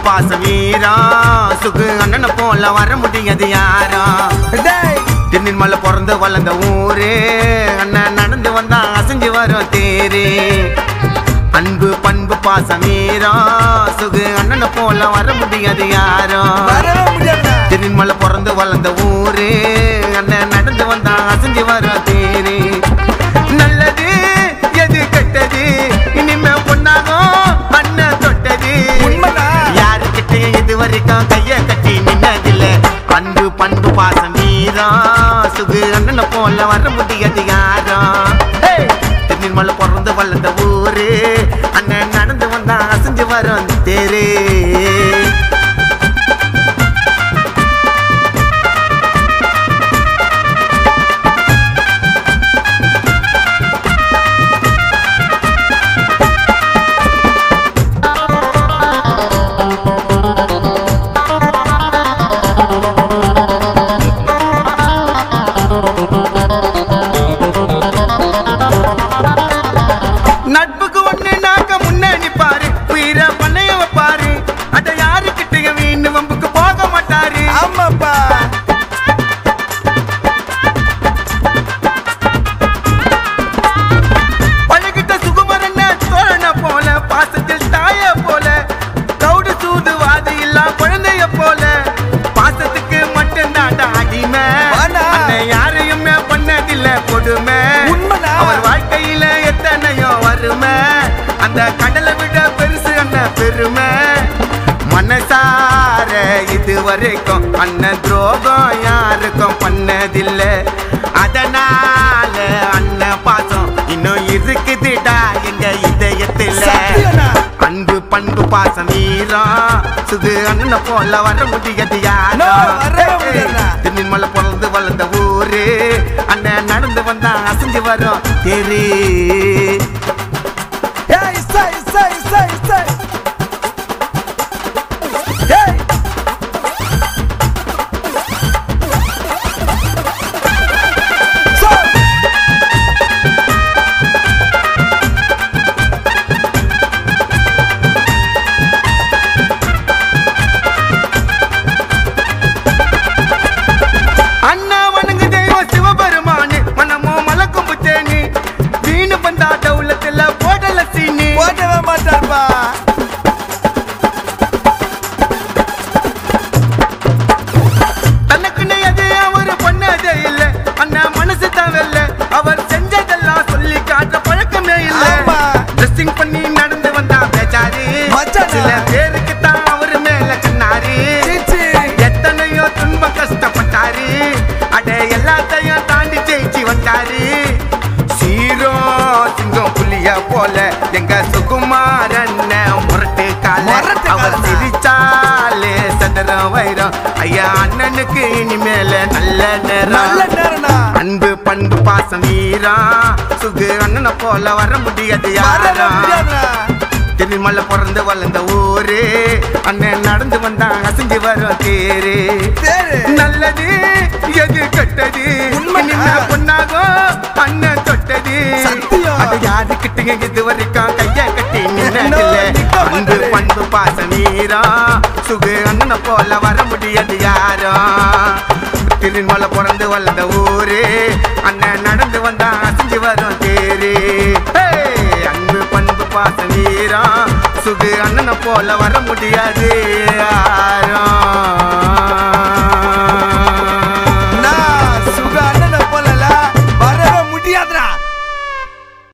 பாச வீரா சுகு அண்ணனை போல வர முடியாது யாரா டேய் திருநெல் மலை பிறந்து வளர்ந்த ஊரு அண்ணன் நடந்து வந்தா அசைஞ்சு வரும் தேரு அன்பு பண்பு பாச வீரா சுகு அண்ணனை போல வர முடியாது யாரா வரவே முடியாதுடா திருநெல் மலை பிறந்து வளர்ந்த ஊரு அண்ணன் நடந்து வந்தா அசைஞ்சு வரும் தேரு நல்லது எது கெட்டது இனிமே பொண்ணாகும் அண்ணன் தொட்டது உண்மைதான். யாருக்கிட்டையும் இது வரைக்கும் கைய கட்டி நின்னதில்ல அன்பு பண்பு பாசம் வீரா சுகு அண்ணனை போல வர முடியாது யாரா திருநெல்மலை பிறந்து வளர்ந்த ஊரு அண்ணன் நடந்து வந்தா அசைஞ்சு வரும் தேரு நட்புக்கு ஒண்ணு நாக்க முன்னாடி பாரு உயிர பண்ணைய வைப்பாரு அட யாருக்கிட்டையும் வீணு வம்புக்கு போக மாட்டாரு ஆமாப்பா பழகிட்ட சுகுமரன தோழன போல பாசத்தில் தாய போல கவுடு சூது வாது இல்லா குழந்தைய போல பாசத்துக்கு மட்டும் தான் அடிமை வாடா. அண்ணன் யாரையுமே பண்ணதில்ல கொடுமை உண்மைதான். அவர் வாழ்க்கையில எத்தனையோ வருமை அந்த கடலை விட பெருசு அண்ணன் பெருமை மனசார இது வரைக்கும் அண்ணன் துரோகம் யாருக்கும் பண்ணதில்ல அதனால அண்ணன் பாசம் இன்னும் இருக்குதுடா எங்க இதயத்துல சத்தியம்டா. அன்பு பண்பு பாசம் வீரம் சுது அண்ணனை போல வர முடியாது No, வரவே முடியாதுடா. திருநெல்மலை பிறந்து வளர்ந்த ஊரு அண்ணன் நடந்து வந்தா அசைஞ்சு வரும் தெரு ஏய் இசை இசை இசை இசை ஏய் சோ அண்ணா வணங்கு தெய்வம் சிவபெருமானு மனமோ மலக்கும் புத்தேனி வீணு பந்தாட்ட உள்ளத்துல போடல சீனி போடவே மாட்டார்ப்பா தனக்குன்னு எது அவரு பண்ணதே இல்ல அண்ணா மனசு தான் வெல்ல அவர் செஞ்சதெல்லாம் சொல்லி காட்ட பழக்கமே இல்ல ஆமா. ட்ரெஸ்ஸிங் பண்ணி நடந்து வந்தா பேச்சாரு மச்சானா. சில பேருக்கு தான் அவரு மேல கண்ணாரு சீச்சி எத்தனையோ துன்பம் கஷ்டப்பட்டாரு அட எல்லாத்தையும் தாண்டி ஜெயிச்சு வந்தாரு சீரோ சிங்கம் புலிய போல எங்க சுகுமாரன் முரட்டு கால முரட்டு அவர் காலனா? சிரிச்சாலே சதுரம் வைரம் ஐயா அண்ணனுக்கு இனிமேல நல்ல நல்ல நேரம் நேரம்டா அன்பு பண்பு பாசம் வீரா சுகு அண்ணனை போல வர முடியாது வரவே யாரா முடியாதுடா திருமலை பிறந்து வளர்ந்த ஊரு அண்ணன் நடந்து வந்தா அசைஞ்சு வரும் தேரு தேரு. நல்லது எது கெட்டது உண்மைதான். இனிமே பொண்ணாகும் அண்ணன் தொட்டது சத்தியம். அது யாருக்கிட்டையும் இது வரைக்கும் கைய கட்டி நின்னதில்ல இன்னும் நிக்க அன்பு மாட்டாரு. பண்பு பாசம் வீரா சுகு அண்ணனை போல வர முடியாது யாரோ திருமலை பிறந்து வளர்ந்த ஊரு அண்ணன் நடந்து வந்தா அசைஞ்சு வரும் தேரு ஹே! அன்பு பண்பு பாச வீரா சுகு அண்ணனை போல வர முடியாது யாரோ